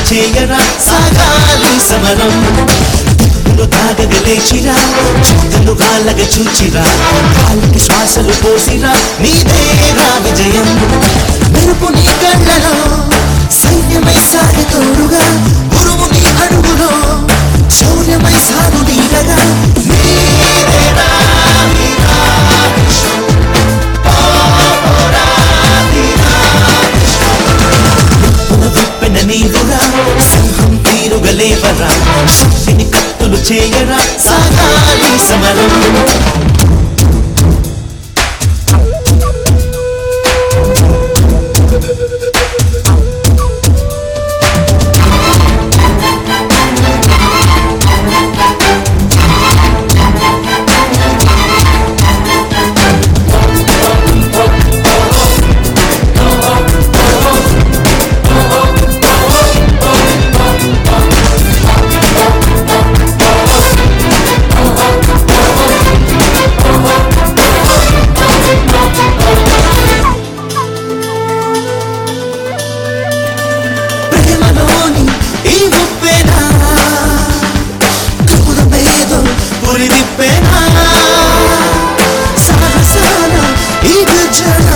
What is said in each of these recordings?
చేయరా సాగాలి సమరం దిక్కులు తాగగలేచిరా చుక్కలు గాలగ చూచిరా కాళ్ళకి శ్వాసలు పోసిరా నీదేరా విజయం మెరుపు నీ కళ్ళలో సైన్యమై సాగి తోడుగా గురువు నీ అడుగులో శౌర్యమై సాగు నీడగా నీదేరా వీరా విశ్వం. ఓరా వీరా విప్పున విప్పిన నీరురా సింహం తీరుగలేవరా శక్తిని కత్తులు చేయరా సాగాలి సమరం ప్రేమలోని ఈ ఉప్పెనా క్రూరమేదో పురి విప్పెనా సాహసాల ఈ గర్జన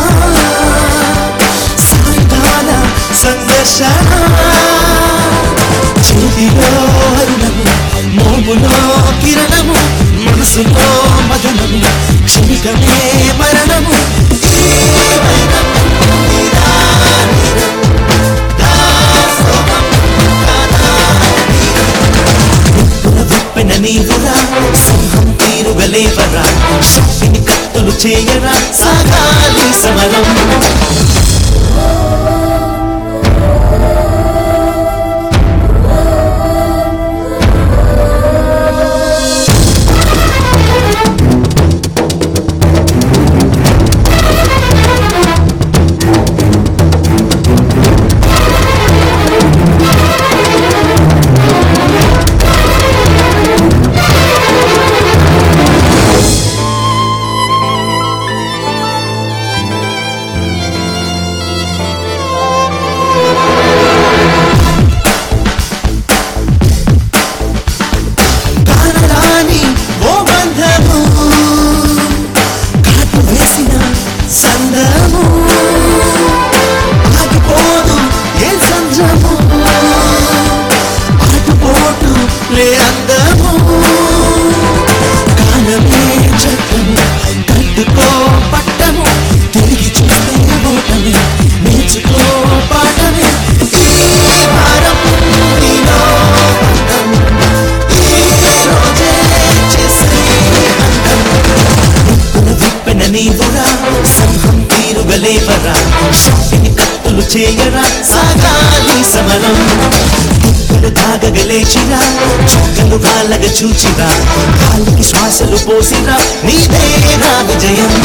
సాయంకాల సంఘర్షణ చేతిలో అరుణము మోములో కిరణము మనసులో మదనము క్షణికమే మరణము ఈ వైనం, ఈ దారినం, దాసోహం విప్పున విప్పిన నీరురా సింహం తీరుగలేవరా శక్తిని కత్తులు చేయరా సాగాలి సమరం కానరాని ఓ బంధము కాటు వేసిన సందము ఆగిపోదు ఏ సంద్రము ఆటుపోటు లే అందము కాలమే చట్టము కట్టుకో పట్టము తిరిగి చూస్తే ఓటమి నేర్చుకో పాఠమే ఈ భారం నీలో అందం విప్పిన నీవురా సింహం తీరుగలేవరా శక్తిని కత్తులు చేయరా సాగాలి సమరం దిక్కులు తాగగలేచిరా చుక్కలు గాలగ చూచిరా కాళ్ళకి శ్వాసలు పోసిరా నీదేరా విజయం